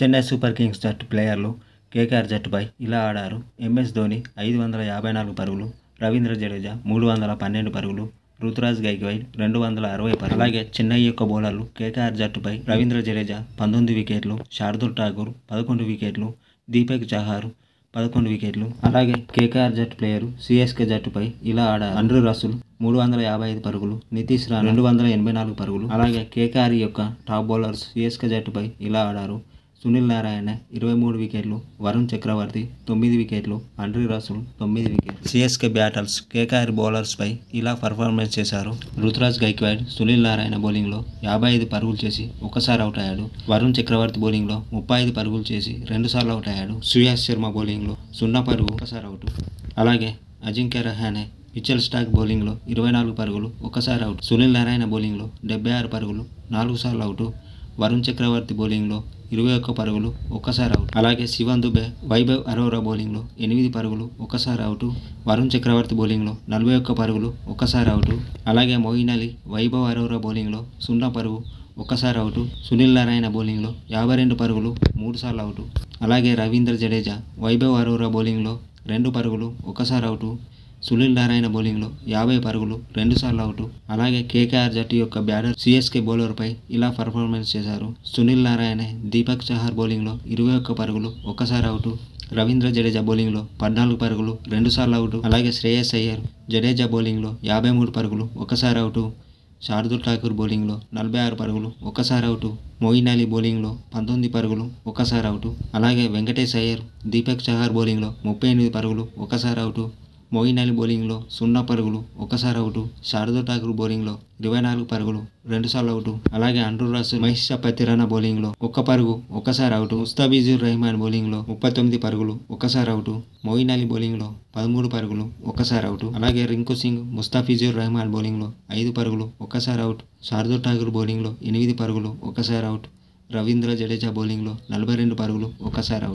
Chennai super Kings జట్టు ప్లేయర్లు KKR జట్టుపై ఇలా ఆడారు ఎంఎస్ ధోని ఐదు వందల యాభై నాలుగు పరుగులు రవీంద్ర జడేజా మూడు వందల పన్నెండు పరుగులు రుతురాజ్ గైక్వాడ్ రెండు వందల అరవై పరుగులు అలాగే చెన్నై యొక్క బౌలర్లు కేకేఆర్ జట్టుపై రవీంద్ర జడేజా పంతొమ్మిది వికెట్లు శార్దుల్ ఠాకూర్ పదకొండు వికెట్లు దీపక్ చహార్ పదకొండు వికెట్లు అలాగే కేకేఆర్ జట్టు ప్లేయరు సిఎస్కే జట్టుపై ఇలా ఆడారు అండ్రూ రసూల్ మూడు వందల యాభై ఐదు పరుగులు నితీష్ రాణా రెండు వందల ఎనభై నాలుగు పరుగులు అలాగే కేకేఆర్ యొక్క టాప్ బౌలర్స్ సిఎస్కే జట్టుపై ఇలా ఆడారు సునీల్ నారాయణ ఇరవై మూడు వికెట్లు వరుణ్ చక్రవర్తి తొమ్మిది వికెట్లు అండ్రీ రసూల్ తొమ్మిది వికెట్లు సిఎస్కే బ్యాటర్స్ కేకేఆర్ బౌలర్స్పై ఇలా పర్ఫార్మెన్స్ చేశారు రుతురాజ్ గైక్వాడ్ సునీల్ నారాయణ బౌలింగ్లో యాభై ఐదు పరుగులు చేసి ఒకసారి అవుట్ అయ్యాడు వరుణ్ చక్రవర్తి బౌలింగ్లో ముప్పై ఐదు పరుగులు చేసి రెండుసార్లు అవుట్ అయ్యాడు సుయాష్ శర్మ బౌలింగ్లో సున్నా పరుగు ఒకసారి అవుట్ అలాగే అజింక్య రహానే మిచెల్ స్టాక్ బౌలింగ్లో ఇరవై నాలుగు పరుగులు ఒకసారి అవుట్ సునీల్ నారాయణ బౌలింగ్లో డెబ్బై ఆరు పరుగులు నాలుగు సార్లు అవుట్ వరుణ్ చక్రవర్తి బౌలింగ్లో ఇరవై ఒక్క పరుగులు ఒక్కసారి అవుట్ అలాగే శివన్ దుబే వైభవ్ అరోరా బౌలింగ్లో ఎనిమిది పరుగులు ఒకసారి అవుట్ వరుణ్ చక్రవర్తి బౌలింగ్లో నలభై ఒక్క పరుగులు ఒక్కసారి అవుట్ అలాగే మోయిన్ అలీ వైభవ్ అరోరా బౌలింగ్లో సున్నా పరుగు ఒక్కసారి అవుట్ సునీల్ నారాయణ బౌలింగ్లో యాభై రెండు పరుగులు మూడు సార్లు అవుట్ అలాగే రవీంద్ర జడేజా వైభవ్ అరోరా బౌలింగ్లో రెండు పరుగులు ఒకసారి అవుట్ సునీల్ నారాయణ బౌలింగ్లో యాభై పరుగులు రెండుసార్లు అవుట్ అలాగే కేకేఆర్ జట్టు యొక్క బ్యాటర్ సిఎస్కే బౌలర్పై ఇలా పర్ఫార్మెన్స్ చేశారు సునీల్ నారాయణ దీపక్ చహార్ బౌలింగ్లో ఇరవై ఒక్క పరుగులు ఒక్కసారి అవుట్ రవీంద్ర జడేజా బౌలింగ్లో పద్నాలుగు పరుగులు రెండుసార్లు అవుట్ అలాగే శ్రేయస్ అయ్యర్ జడేజా బౌలింగ్లో యాభై మూడు పరుగులు ఒకసారి అవుట్ శార్దుల్ ఠాకూర్ బౌలింగ్లో నలభై ఆరు పరుగులు ఒకసారి అవుట్ మోయిన్ అలీ బౌలింగ్లో పంతొమ్మిది పరుగులు ఒకసారి అవుట్ అలాగే వెంకటేష్ అయ్యర్ దీపక్ చహార్ బౌలింగ్లో ముప్పై ఎనిమిది పరుగులు ఒకసారి అవుట్ మోయిన్ అలీ బౌలింగ్లో సున్నా పరుగులు ఒకసారి అవుట్ శారదా ఠాకూర్ బౌలింగ్లో ఇరవై నాలుగు పరుగులు రెండుసార్లు అవుట్ అలాగే అండ్రూ రసూల్ మహేష్ పతిరానా బౌలింగ్లో ఒక్క పరుగు ఒకసారి అవుట్ ముస్తాబిజుర్ రెహమాన్ బౌలింగ్లో ముప్పై తొమ్మిది పరుగులు ఒకసారి అవుట్ మోయిన్ అలీ బౌలింగ్లో పదమూడు పరుగులు ఒకసారి అవుట్ అలాగే రింకు సింగ్ ముస్తాఫిజుర్ రెహమాన్ బౌలింగ్లో ఐదు పరుగులు ఒకసారి అవుట్ శారదా ఠాకూర్ బౌలింగ్లో ఎనిమిది పరుగులు ఒకసారి అవుట్ రవీంద్ర జడేజా బౌలింగ్లో నలభై రెండు పరుగులు ఒకసారి అవుట్